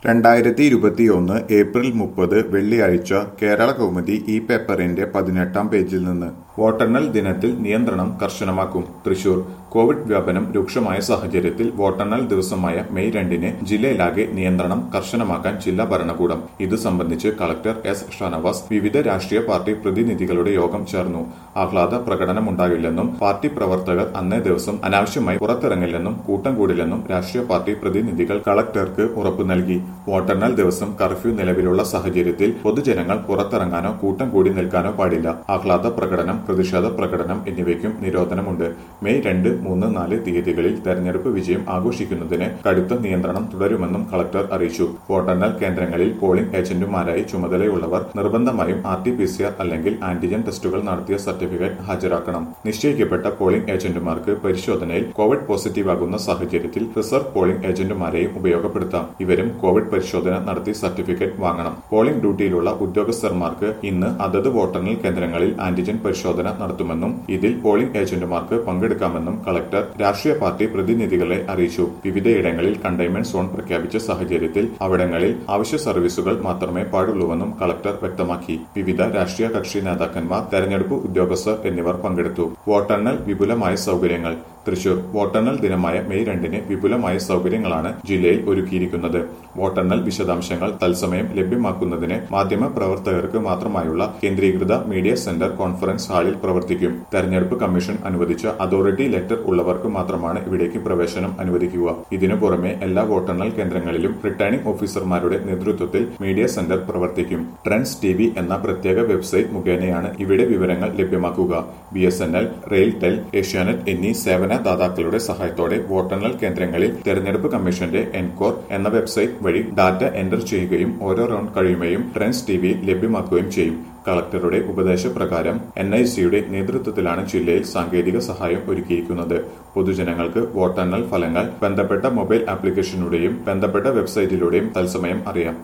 രണ്ടായിരത്തി ഇരുപത്തിയൊന്ന് ഏപ്രിൽ മുപ്പത് വെള്ളിയാഴ്ച കേരള കൗമുദി ഈ പേപ്പറിന്റെ പതിനെട്ടാം പേജിൽ നിന്ന് വോട്ടെണ്ണൽ ദിനത്തിൽ നിയന്ത്രണം കർശനമാക്കും തൃശൂർ കോവിഡ് വ്യാപനം രൂക്ഷമായ സാഹചര്യത്തിൽ വോട്ടെണ്ണൽ ദിവസമായ മെയ് രണ്ടിന് ജില്ലയിലാകെ നിയന്ത്രണം കർശനമാക്കാൻ ജില്ലാ ഭരണകൂടം ഇത് സംബന്ധിച്ച് കളക്ടർ എസ് ഷാനവാസ് വിവിധ രാഷ്ട്രീയ പാർട്ടി പ്രതിനിധികളുടെ യോഗം ചേർന്നു ആഹ്ലാദ പ്രകടനമുണ്ടാകില്ലെന്നും പാർട്ടി പ്രവർത്തകർ അന്നേ ദിവസം അനാവശ്യമായി പുറത്തിറങ്ങില്ലെന്നും കൂട്ടം കൂടില്ലെന്നും രാഷ്ട്രീയ പാർട്ടി പ്രതിനിധികൾ കളക്ടർക്ക് ഉറപ്പു നൽകി വോട്ടെണ്ണൽ ദിവസം കർഫ്യൂ നിലവിലുള്ള സാഹചര്യത്തിൽ പൊതുജനങ്ങൾ പുറത്തിറങ്ങാനോ കൂട്ടം കൂടി നിൽക്കാനോ പാടില്ല ആഹ്ലാദ പ്രകടനം പ്രതിഷേധ പ്രകടനം എന്നിവയ്ക്കും നിരോധനമുണ്ട് മെയ് രണ്ട് മൂന്ന് നാല് തീയതികളിൽ തെരഞ്ഞെടുപ്പ് വിജയം ആഘോഷിക്കുന്നതിന് കടുത്ത നിയന്ത്രണം തുടരുമെന്നും കളക്ടർ അറിയിച്ചു വോട്ടെണ്ണൽ കേന്ദ്രങ്ങളിൽ പോളിംഗ് ഏജന്റുമാരായി ചുമതലയുള്ളവർ നിർബന്ധമായും R T P C R അല്ലെങ്കിൽ ആന്റിജൻ ടെസ്റ്റുകൾ നടത്തിയ സർട്ടിഫിക്കറ്റ് ഹാജരാക്കണം നിശ്ചയിക്കപ്പെട്ട പോളിംഗ് ഏജന്റുമാർക്ക് പരിശോധനയിൽ കോവിഡ് പോസിറ്റീവ് ആകുന്ന സാഹചര്യത്തിൽ റിസർവ് പോളിംഗ് ഏജന്റുമാരെയും ഉപയോഗപ്പെടുത്താം ഇവരും കോവിഡ് പരിശോധന നടത്തി സർട്ടിഫിക്കറ്റ് വാങ്ങണം പോളിംഗ് ഡ്യൂട്ടിയിലുള്ള ഉദ്യോഗസ്ഥന്മാർക്ക് ഇന്ന് അതത് വോട്ടെണ്ണൽ കേന്ദ്രങ്ങളിൽ ആന്റിജൻ പരിശോധന നടത്തുമെന്നും ഇതിൽ പോളിംഗ് ഏജന്റുമാർക്ക് പങ്കെടുക്കാമെന്നും കളക്ടർ രാഷ്ട്രീയ പാർട്ടി പ്രതിനിധികളെ അറിയിച്ചു വിവിധയിടങ്ങളിൽ കണ്ടെയ്ൻമെന്റ് സോൺ പ്രഖ്യാപിച്ച സാഹചര്യത്തിൽ അവിടങ്ങളിൽ അവശ്യ സർവീസുകൾ മാത്രമേ പാടുള്ളൂവെന്നും കളക്ടർ വ്യക്തമാക്കി വിവിധ രാഷ്ട്രീയ കക്ഷി നേതാക്കന്മാർ തെരഞ്ഞെടുപ്പ് ഉദ്യോഗസ്ഥർ എന്നിവർ പങ്കെടുത്തു വോട്ടെണ്ണൽ വിപുലമായ സൗകര്യങ്ങൾ തൃശൂർ വോട്ടെണ്ണൽ ദിനമായ മെയ് രണ്ടിന് വിപുലമായ സൗകര്യങ്ങളാണ് ജില്ലയിൽ ഒരുക്കിയിരിക്കുന്നത് വോട്ടെണ്ണൽ വിശദാംശങ്ങൾ തത്സമയം ലഭ്യമാക്കുന്നതിന് മാധ്യമ പ്രവർത്തകർക്ക് മാത്രമായുള്ള കേന്ദ്രീകൃത മീഡിയ സെന്റർ കോൺഫറൻസ് ഹാളിൽ പ്രവർത്തിക്കും തെരഞ്ഞെടുപ്പ് കമ്മീഷൻ അനുവദിച്ച അതോറിറ്റി ലെറ്റർ ഉള്ളവർക്ക് മാത്രമാണ് ഇവിടേക്ക് പ്രവേശനം അനുവദിക്കുക ഇതിനു പുറമെ എല്ലാ വോട്ടെണ്ണൽ കേന്ദ്രങ്ങളിലും റിട്ടേണിംഗ് ഓഫീസർമാരുടെ നേതൃത്വത്തിൽ മീഡിയ സെന്റർ പ്രവർത്തിക്കും ട്രെൻഡ്സ് ടി വി എന്ന പ്രത്യേക വെബ്സൈറ്റ് മുഖേനയാണ് ഇവിടെ വിവരങ്ങൾ ലഭ്യമാക്കുക B S N L RailTel Asianet എന്നീ സേവന ദാതാക്കളുടെ സഹായത്തോടെ വോട്ടെണ്ണൽ കേന്ദ്രങ്ങളിൽ തെരഞ്ഞെടുപ്പ് കമ്മീഷന്റെ എൻകോർ എന്ന വെബ്സൈറ്റ് വഴി ഡാറ്റ എൻ്റർ ചെയ്യുകയും ഓരോ റൗണ്ട് കഴിയുമെയും ട്രെൻഡ്സ് ടി വിയിൽ ലഭ്യമാക്കുകയും ചെയ്യും കളക്ടറുടെ ഉപദേശപ്രകാരം എൻ ഐ സിയുടെ നേതൃത്വത്തിലാണ് ജില്ലയിൽ സാങ്കേതിക സഹായം ഒരുക്കിയിരിക്കുന്നത് പൊതുജനങ്ങൾക്ക് വോട്ടെണ്ണൽ ഫലങ്ങൾ ബന്ധപ്പെട്ട മൊബൈൽ ആപ്ലിക്കേഷനിലൂടെയും ബന്ധപ്പെട്ട വെബ്സൈറ്റിലൂടെയും തത്സമയം അറിയാം